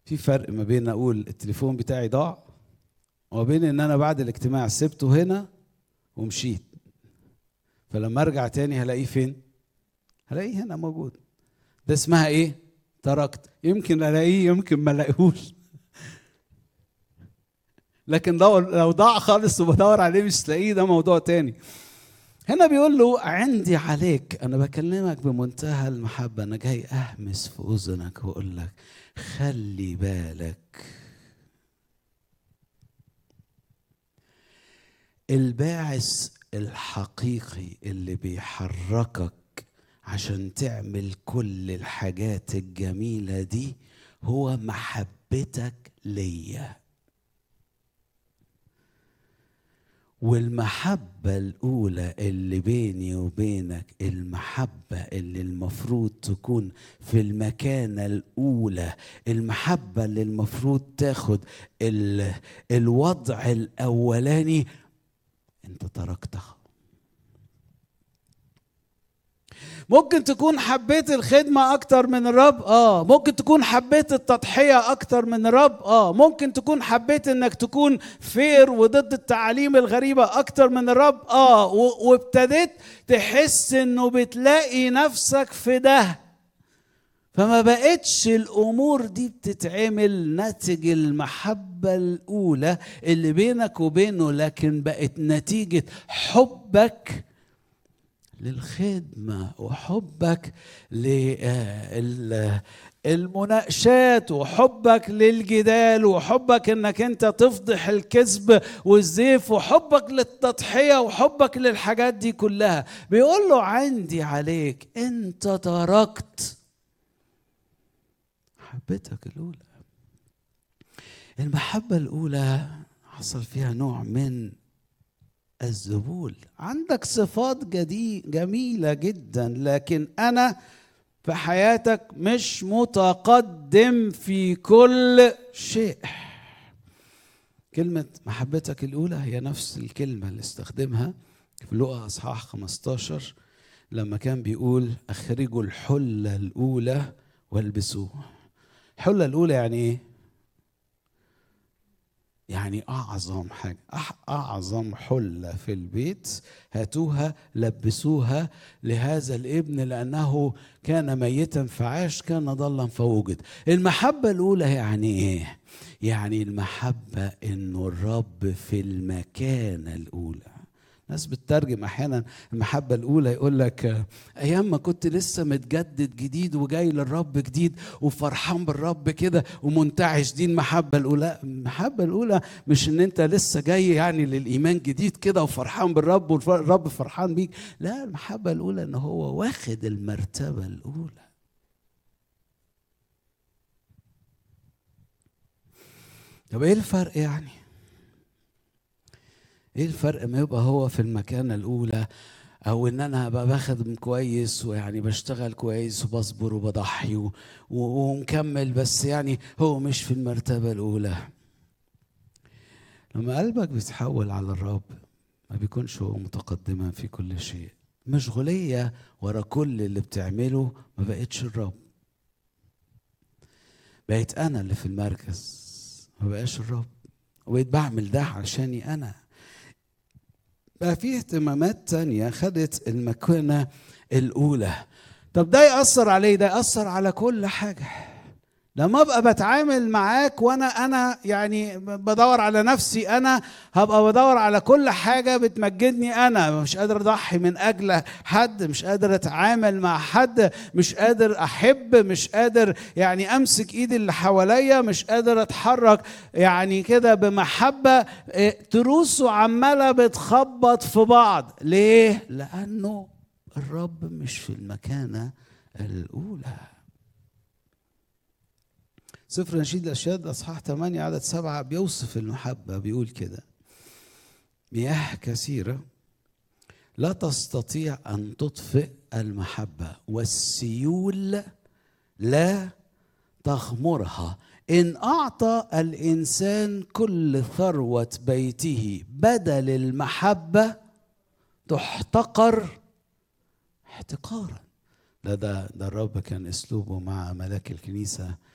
في فرق ما بين اقول التليفون بتاعي ضاع وبين ان انا بعد الاجتماع سبته هنا ومشيت فلما ارجع تاني هلاقيه فين هلاقيه هنا موجود ده اسمها ايه تركت يمكن الاقيه يمكن ما الاقيهوش لكن دور لو ضاع خالص وبدور عليه مش تلاقيه ده موضوع تاني هنا بيقول له عندي عليك انا بكلمك بمنتهى المحبه انا جاي اهمس في اذنك واقول لك خلي بالك الباعث الحقيقي اللي بيحركك عشان تعمل كل الحاجات الجميله دي هو محبتك ليا والمحبة الأولى اللي بيني وبينك المحبة اللي المفروض تكون في المكانة الأولى المحبة اللي المفروض تاخد ال الوضع الأولاني أنت تركتها ممكن تكون حبيت الخدمة أكتر من الرب آه ممكن تكون حبيت التضحية أكتر من الرب آه ممكن تكون حبيت إنك تكون فير وضد التعاليم الغريبة أكتر من الرب آه وابتديت تحس إنه بتلاقي نفسك في ده فما بقتش الأمور دي بتتعمل ناتج المحبة الأولى اللي بينك وبينه لكن بقت نتيجة حبك للخدمة وحبك للمناقشات وحبك للجدال وحبك انك انت تفضح الكذب والزيف وحبك للتضحية وحبك للحاجات دي كلها بيقول له عندي عليك انت تركت محبتك الأولى المحبة الأولى حصل فيها نوع من الذبول عندك صفات جدي جميلة جدا لكن أنا في حياتك مش متقدم في كل شيء كلمة محبتك الأولى هي نفس الكلمة اللي استخدمها في لقا أصحاح 15 لما كان بيقول أخرجوا الحلة الأولى والبسوها الحلة الأولى يعني إيه؟ يعني أعظم حاجة أعظم حلة في البيت هاتوها لبسوها لهذا الابن لأنه كان ميتا فعاش كان ضلا فوجد المحبة الأولى يعني إيه؟ يعني المحبة إنه الرب في المكانة الأولى ناس بتترجم احيانا المحبه الاولى يقول لك ايام ما كنت لسه متجدد جديد وجاي للرب جديد وفرحان بالرب كده ومنتعش دي المحبه الاولى المحبه الاولى مش ان انت لسه جاي يعني للايمان جديد كده وفرحان بالرب والرب فرحان بيك لا المحبه الاولى ان هو واخد المرتبه الاولى طب ايه الفرق يعني ايه الفرق ما يبقى هو في المكانه الاولى او ان انا ابقى بخدم كويس ويعني بشتغل كويس وبصبر وبضحي و- و- ومكمل بس يعني هو مش في المرتبه الاولى لما قلبك بيتحول على الرب ما بيكونش هو متقدما في كل شيء مشغولية ورا كل اللي بتعمله ما بقتش الرب بقيت أنا اللي في المركز ما بقاش الرب وبقيت بعمل ده عشاني أنا بقى في اهتمامات تانية خدت المكانة الأولى طب ده يأثر عليه ده يأثر على كل حاجة لما ابقى بتعامل معاك وانا انا يعني بدور على نفسي انا هبقى بدور على كل حاجه بتمجدني انا مش قادر اضحي من اجل حد مش قادر اتعامل مع حد مش قادر احب مش قادر يعني امسك ايد اللي حواليا مش قادر اتحرك يعني كده بمحبه إيه، تروسه عماله بتخبط في بعض ليه لانه الرب مش في المكانه الاولى سفر نشيد الأشياد أصحاح 8 عدد سبعة بيوصف المحبة بيقول كده مياه كثيرة لا تستطيع أن تطفئ المحبة والسيول لا تغمرها إن أعطى الإنسان كل ثروة بيته بدل المحبة تحتقر احتقارا ده ده ده الرب كان اسلوبه مع ملاك الكنيسه